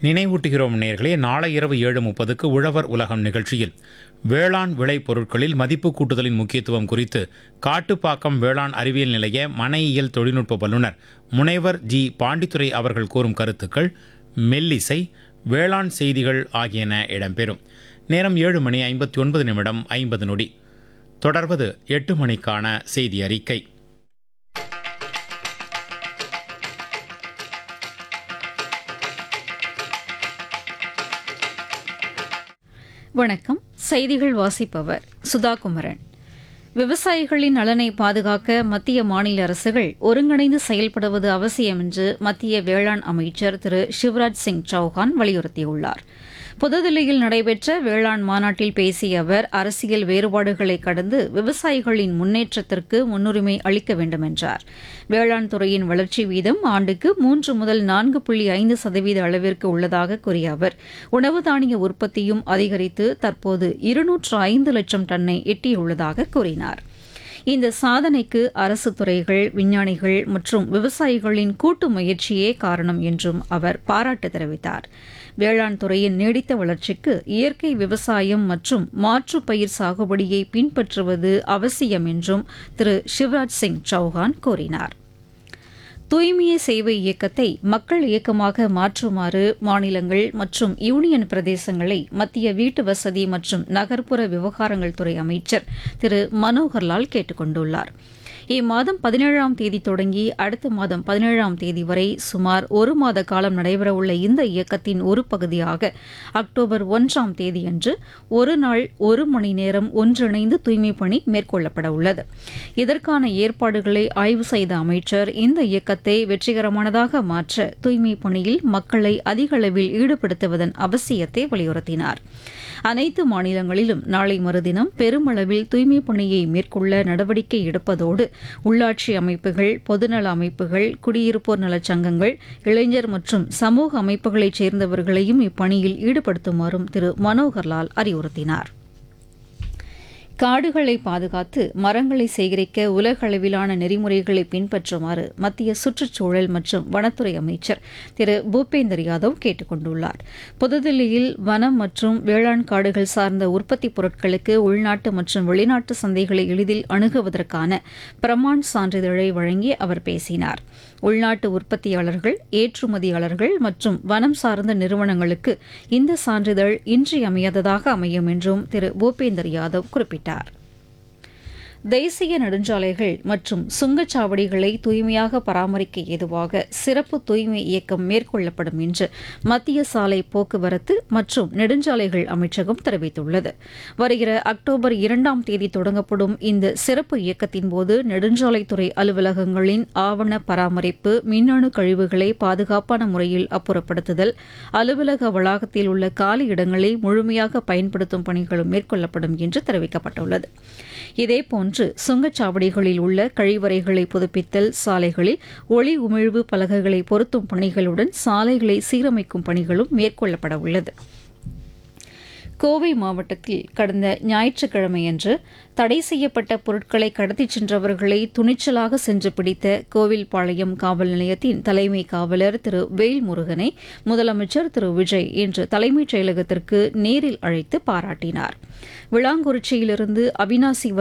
நினைவூட்டுகிறோம் நேர்களே நாளை இரவு ஏழு முப்பதுக்கு உழவர் உலகம் நிகழ்ச்சியில் வேளாண் விளை பொருட்களில் மதிப்பு கூட்டுதலின் முக்கியத்துவம் குறித்து காட்டுப்பாக்கம் வேளாண் அறிவியல் நிலைய மனையியல் தொழில்நுட்ப வல்லுநர் முனைவர் ஜி பாண்டித்துரை அவர்கள் கூறும் கருத்துக்கள் மெல்லிசை வேளாண் செய்திகள் ஆகியன இடம்பெறும் நேரம் ஏழு மணி ஐம்பத்தி ஒன்பது நிமிடம் ஐம்பது நொடி தொடர்வது எட்டு மணிக்கான செய்தி அறிக்கை வணக்கம் செய்திகள் வாசிப்பவர் சுதா குமரன் விவசாயிகளின் நலனை பாதுகாக்க மத்திய மாநில அரசுகள் ஒருங்கிணைந்து செயல்படுவது அவசியம் என்று மத்திய வேளாண் அமைச்சர் திரு சிவராஜ் சிங் சௌஹான் வலியுறுத்தியுள்ளார் புதுதில்லியில் நடைபெற்ற வேளாண் மாநாட்டில் பேசிய அவர் அரசியல் வேறுபாடுகளை கடந்து விவசாயிகளின் முன்னேற்றத்திற்கு முன்னுரிமை அளிக்க வேண்டும் என்றார் வேளாண் துறையின் வளர்ச்சி வீதம் ஆண்டுக்கு மூன்று முதல் நான்கு புள்ளி ஐந்து சதவீத அளவிற்கு உள்ளதாக கூறிய அவர் உணவு தானிய உற்பத்தியும் அதிகரித்து தற்போது இருநூற்று ஐந்து லட்சம் டன்னை எட்டியுள்ளதாக கூறினார் இந்த சாதனைக்கு அரசு துறைகள் விஞ்ஞானிகள் மற்றும் விவசாயிகளின் கூட்டு முயற்சியே காரணம் என்றும் அவர் பாராட்டு தெரிவித்தார் வேளாண் துறையின் நீடித்த வளர்ச்சிக்கு இயற்கை விவசாயம் மற்றும் மாற்று பயிர் சாகுபடியை பின்பற்றுவது அவசியம் என்றும் திரு சிவராஜ் சிங் சௌஹான் கூறினார் தூய்மையை சேவை இயக்கத்தை மக்கள் இயக்கமாக மாற்றுமாறு மாநிலங்கள் மற்றும் யூனியன் பிரதேசங்களை மத்திய வீட்டு வசதி மற்றும் நகர்ப்புற விவகாரங்கள் துறை அமைச்சர் திரு மனோகர்லால் கேட்டுக் கொண்டுள்ளார் இம்மாதம் பதினேழாம் தேதி தொடங்கி அடுத்த மாதம் பதினேழாம் தேதி வரை சுமார் ஒரு மாத காலம் நடைபெறவுள்ள இந்த இயக்கத்தின் ஒரு பகுதியாக அக்டோபர் ஒன்றாம் தேதியன்று ஒரு நாள் ஒரு மணி நேரம் ஒன்றிணைந்து தூய்மை பணி மேற்கொள்ளப்பட உள்ளது இதற்கான ஏற்பாடுகளை ஆய்வு செய்த அமைச்சர் இந்த இயக்கத்தை வெற்றிகரமானதாக மாற்ற தூய்மை பணியில் மக்களை அதிக அளவில் ஈடுபடுத்துவதன் அவசியத்தை வலியுறுத்தினார் அனைத்து மாநிலங்களிலும் நாளை மறுதினம் பெருமளவில் தூய்மை பணியை மேற்கொள்ள நடவடிக்கை எடுப்பதோடு உள்ளாட்சி அமைப்புகள் பொதுநல அமைப்புகள் குடியிருப்போர் நலச் சங்கங்கள் இளைஞர் மற்றும் சமூக அமைப்புகளைச் சேர்ந்தவர்களையும் இப்பணியில் ஈடுபடுத்துமாறும் திரு மனோகர்லால் அறிவுறுத்தினார் காடுகளை பாதுகாத்து மரங்களை சேகரிக்க உலக அளவிலான நெறிமுறைகளை பின்பற்றுமாறு மத்திய சுற்றுச்சூழல் மற்றும் வனத்துறை அமைச்சர் திரு பூபேந்தர் யாதவ் கேட்டுக் கொண்டுள்ளார் புதுதில்லியில் வனம் மற்றும் வேளாண் காடுகள் சார்ந்த உற்பத்தி பொருட்களுக்கு உள்நாட்டு மற்றும் வெளிநாட்டு சந்தைகளை எளிதில் அணுகுவதற்கான பிரமாண் சான்றிதழை வழங்கி அவர் பேசினார் உள்நாட்டு உற்பத்தியாளர்கள் ஏற்றுமதியாளர்கள் மற்றும் வனம் சார்ந்த நிறுவனங்களுக்கு இந்த சான்றிதழ் இன்றியமையாததாக அமையும் என்றும் திரு பூபேந்தர் யாதவ் குறிப்பிட்டார் தேசிய நெடுஞ்சாலைகள் மற்றும் சுங்கச்சாவடிகளை தூய்மையாக பராமரிக்க ஏதுவாக சிறப்பு தூய்மை இயக்கம் மேற்கொள்ளப்படும் என்று மத்திய சாலை போக்குவரத்து மற்றும் நெடுஞ்சாலைகள் அமைச்சகம் தெரிவித்துள்ளது வருகிற அக்டோபர் இரண்டாம் தேதி தொடங்கப்படும் இந்த சிறப்பு இயக்கத்தின் போது நெடுஞ்சாலைத்துறை அலுவலகங்களின் ஆவண பராமரிப்பு மின்னணு கழிவுகளை பாதுகாப்பான முறையில் அப்புறப்படுத்துதல் அலுவலக வளாகத்தில் உள்ள காலி இடங்களை முழுமையாக பயன்படுத்தும் பணிகளும் மேற்கொள்ளப்படும் என்று தெரிவிக்கப்பட்டுள்ளது இதேபோன்று சுங்கச்சாவடிகளில் உள்ள கழிவறைகளை புதுப்பித்தல் சாலைகளில் ஒளி உமிழ்வு பலகைகளை பொருத்தும் பணிகளுடன் சாலைகளை சீரமைக்கும் பணிகளும் மேற்கொள்ளப்பட உள்ளது கோவை மாவட்டத்தில் கடந்த ஞாயிற்றுக்கிழமையன்று தடை செய்யப்பட்ட பொருட்களை கடத்திச் சென்றவர்களை துணிச்சலாக சென்று பிடித்த கோவில்பாளையம் காவல் நிலையத்தின் தலைமை காவலர் திரு வேல்முருகனை முதலமைச்சர் திரு விஜய் இன்று தலைமைச் செயலகத்திற்கு நேரில் அழைத்து பாராட்டினார் விளாங்குறிச்சியிலிருந்து அவினாசி